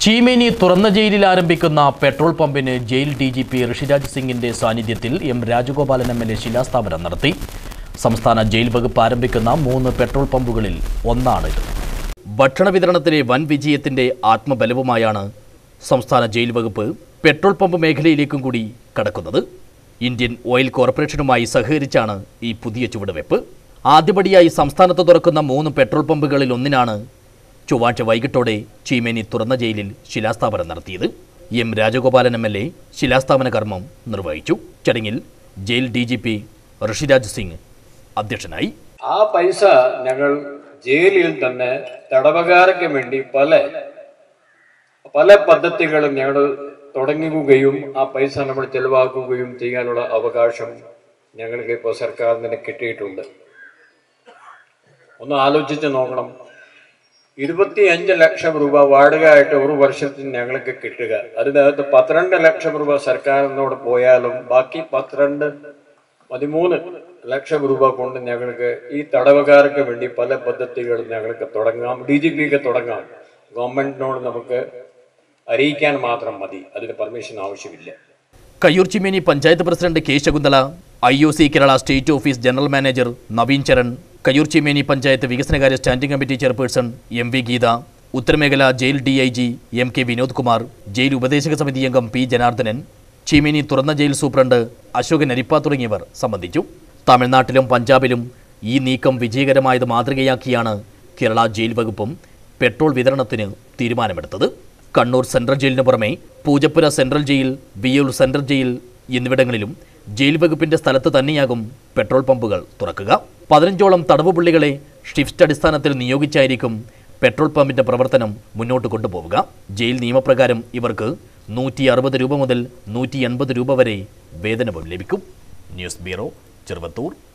ചീമേനി തുറന്ന ജയിലിൽ ആരംഭിക്കുന്ന പെട്രോൾ പമ്പിന് jail D G P Rishiraj സിംഗിന്റെ സാന്നിധ്യത്തിൽ M Rajagopalan M L A ശിലാസ്ഥാപനം നടത്തി സംസ്ഥാന ജയിൽ വകുപ്പ് ആരംഭിക്കുന്ന മൂന്ന് പെട്രോൾ പമ്പുകളിൽ ഒന്നാണിത് ഭക്ഷണ വിതരണത്തിലെ വൻ വിജയത്തിന്റെ ആത്മബലവുമായാണ് സംസ്ഥാന ജയിൽ വകുപ്പ് പെട്രോൾ പമ്പ് മേഖലയിലേക്കും കൂടി കടക്കുന്നത് ഇന്ത്യൻ ഓയിൽ കോർപ്പറേഷനുമായി സഹകരിച്ചാണ് ഈ പുതിയ ചുവടുവെപ്പ് ആദ്യപടിയായി സംസ്ഥാനത്ത് തുറക്കുന്ന മൂന്ന് പെട്രോൾ പമ്പുകളിൽ ഒന്നിനാണ് ചൊവ്വാഴ്ച വൈകിട്ടോടെ ചീമേനി തുറന്ന ജയിലിൽ ശിലാസ്ഥാപനം നടത്തിയത് M Rajagopalan M L A ശിലാസ്ഥാപന കർമ്മം നിർവഹിച്ചു ചടങ്ങിൽ jail D G P Rishiraj Singh അധ്യക്ഷനായി ആ പൈസ ഞങ്ങൾ ജയിലിൽ തന്നെ തടവുകാർക്ക് വേണ്ടി പല പല പദ്ധതികളും ഞങ്ങൾ തുടങ്ങുകയും ആ പൈസ നമ്മൾ ചെലവാക്കുകയും ചെയ്യാനുള്ള അവകാശം ഞങ്ങൾക്ക് ഇപ്പോൾ സർക്കാരിൽ നിന്ന് കിട്ടിയിട്ടുണ്ട് ഒന്ന് ആലോചിച്ച് നോക്കണം ഇരുപത്തി അഞ്ച് ലക്ഷം രൂപ വാടകയായിട്ട് ഒരു വർഷത്തിന് ഞങ്ങൾക്ക് കിട്ടുക അതിനകത്ത് പന്ത്രണ്ട് ലക്ഷം രൂപ സർക്കാരിനോട് പോയാലും ബാക്കി പന്ത്രണ്ട് പതിമൂന്ന് ലക്ഷം രൂപ കൊണ്ട് ഞങ്ങൾക്ക് ഈ തടവുകാർക്ക് വേണ്ടി പല പദ്ധതികളും ഞങ്ങൾക്ക് തുടങ്ങാം ഡി ജി പിക്ക് തുടങ്ങാം ഗവൺമെന്റിനോട് നമുക്ക് അറിയിക്കാൻ മാത്രം മതി അതിന് പെർമിഷൻ ആവശ്യമില്ല Kayyur Cheemeni panchayat president K Sakunthala I O C Kerala state office general manager Naveen Charan Kayyur Cheemeni panchayat വികസനകാര്യ standing committee chairperson M V Geetha ഉത്തരമേഖല jail D I G M K Vinod Kumar jail ഉപദേശക സമിതി അംഗം പി ജനാർദ്ദനൻ ചീമേനി തുറന്ന ജയിൽ സൂപ്രണ്ട് അശോകൻ അരിപ്പ തുടങ്ങിയവർ സംബന്ധിച്ചു തമിഴ്നാട്ടിലും പഞ്ചാബിലും ഈ നീക്കം വിജയകരമായത് മാതൃകയാക്കിയാണ് കേരള ജയിൽ വകുപ്പും പെട്രോൾ വിതരണത്തിന് തീരുമാനമെടുത്തത് കണ്ണൂർ സെൻട്രൽ ജയിലിന് പുറമെ Poojappura central jail Viyyur central jail എന്നിവിടങ്ങളിലും ജയിൽ വകുപ്പിന്റെ സ്ഥലത്ത് തന്നെയാകും പെട്രോൾ പമ്പുകൾ തുറക്കുക പതിനഞ്ചോളം തടവ് പുള്ളികളെ ഷിഫ്റ്റ് അടിസ്ഥാനത്തിൽ നിയോഗിച്ചായിരിക്കും പെട്രോൾ പമ്പിന്റെ പ്രവർത്തനം മുന്നോട്ട് കൊണ്ടുപോവുക ജയിൽ നിയമപ്രകാരം ഇവർക്ക് നൂറ്റി അറുപത് രൂപ മുതൽ നൂറ്റി എൺപത് രൂപ വരെ വേതനവും ലഭിക്കും ന്യൂസ് ബ്യൂറോ ചെറുവത്തൂർ